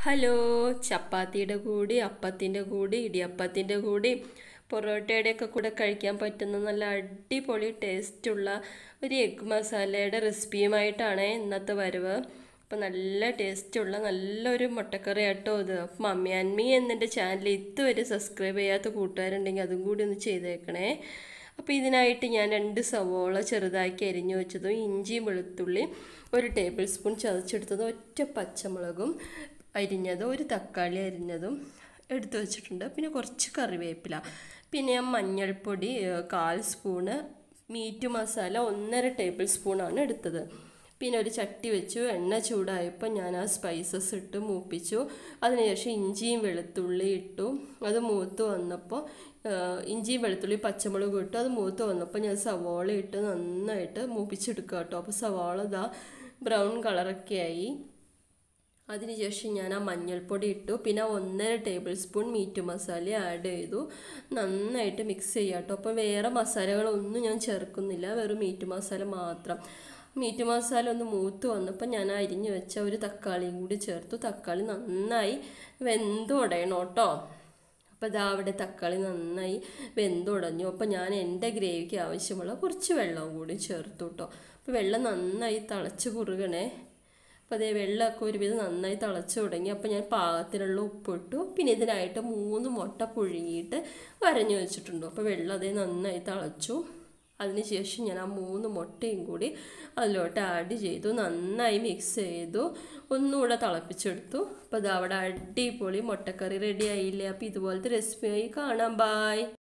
hello ചപ്പാത്തിയുടെ കൂടി അപ്പത്തിൻ്റെ കൂടി ഇടിയപ്പത്തിൻ്റെ കൂടി പൊറോട്ടയുടെയൊക്കെ കൂടെ കഴിക്കാൻ പറ്റുന്ന നല്ല അടിപൊളി ടേസ്റ്റുള്ള ഒരു എഗ് മസാലയുടെ റെസിപ്പിയുമായിട്ടാണ് ഇന്നത്തെ വരവ് അപ്പോൾ നല്ല ടേസ്റ്റുള്ള നല്ലൊരു മുട്ടക്കറി ആട്ടോ ഇത് അപ്പം മമ്മി ആൻഡ് മീ എന്നെ ചാനൽ ഇതുവരെ സബ്സ്ക്രൈബ് ചെയ്യാത്ത കൂട്ടുകാരുണ്ടെങ്കിൽ അതും കൂടി ഒന്ന് ചെയ്തേക്കണേ അപ്പോൾ ഇതിനായിട്ട് ഞാൻ രണ്ട് സവോള ചെറുതാക്കി അരിഞ്ഞു വെച്ചതും ഇഞ്ചിയും വെളുത്തുള്ളി ഒരു ടേബിൾ സ്പൂൺ ചതച്ചെടുത്തതും ഒറ്റ പച്ചമുളകും അരിഞ്ഞതും ഒരു തക്കാളി അരിഞ്ഞതും എടുത്തു വെച്ചിട്ടുണ്ട് പിന്നെ കുറച്ച് കറിവേപ്പില പിന്നെ ഞാൻ മഞ്ഞൾപ്പൊടി കാൽ സ്പൂണ് മീറ്റ് മസാല ഒന്നര ടേബിൾ സ്പൂണാണ് എടുത്തത് പിന്നെ ഒരു ചട്ടി വെച്ചു എണ്ണ ചൂടായപ്പോൾ ഞാൻ ആ സ്പൈസസ് ഇട്ട് മൂപ്പിച്ചു അതിനുശേഷം ഇഞ്ചിയും വെളുത്തുള്ളി ഇട്ടു അത് മൂത്ത് വന്നപ്പോൾ ഇഞ്ചിയും വെളുത്തുള്ളി പച്ചമുളകും ഇട്ടു അത് മൂത്ത് വന്നപ്പോൾ ഞാൻ സവാള ഇട്ട് നന്നായിട്ട് മൂപ്പിച്ചെടുക്കുക കേട്ടോ അപ്പോൾ സവാള ഇതാ ബ്രൗൺ കളറൊക്കെ ആയി അതിനുശേഷം ഞാൻ ആ മഞ്ഞൾപ്പൊടി ഇട്ടു പിന്നെ ഒന്നര tablespoon meat masala add ചെയ്തു നന്നായിട്ട് മിക്സ് ചെയ്യാം കേട്ടോ അപ്പോൾ വേറെ മസാലകളൊന്നും ഞാൻ ചേർക്കുന്നില്ല വെറും മീറ്റ് മസാല മാത്രം മീറ്റ് മസാല ഒന്ന് മൂത്ത് വന്നപ്പോൾ ഞാൻ അരിഞ്ഞു വെച്ച ഒരു തക്കാളിയും കൂടി ചേർത്തു തക്കാളി നന്നായി വെന്തുടയണം കേട്ടോ അപ്പോൾ ഇതാ അവിടെ തക്കാളി നന്നായി വെന്തുടഞ്ഞു അപ്പോൾ ഞാൻ എൻ്റെ ഗ്രേവിക്ക് ആവശ്യമുള്ള കുറച്ച് വെള്ളവും കൂടി ചേർത്തു കേട്ടോ അപ്പോൾ വെള്ളം നന്നായി തിളച്ച് കുറുകണേ അപ്പോൾ അതേ വെള്ളമൊക്കെ ഒരുവിധം നന്നായി തിളച്ച് തുടങ്ങി അപ്പോൾ ഞാൻ പാകത്തിനുള്ള ഉപ്പിട്ടു പിന്നെ ഇതിനായിട്ട് മൂന്ന് മുട്ട പുഴുങ്ങിയിട്ട് വരഞ്ഞു വെച്ചിട്ടുണ്ട് അപ്പോൾ വെള്ളം അതേ നന്നായി തിളച്ചു അതിനുശേഷം ഞാൻ ആ മൂന്ന് മുട്ടയും കൂടി അതിലോട്ട് ആഡ് ചെയ്തു നന്നായി മിക്സ് ചെയ്തു ഒന്നുകൂടെ തിളപ്പിച്ചെടുത്തു അപ്പോൾ അത് അവിടെ അടിപൊളി മുട്ടക്കറി റെഡി ആയില്ലേ അപ്പോൾ ഇതുപോലത്തെ റെസിപ്പിയായി കാണാം ബായ്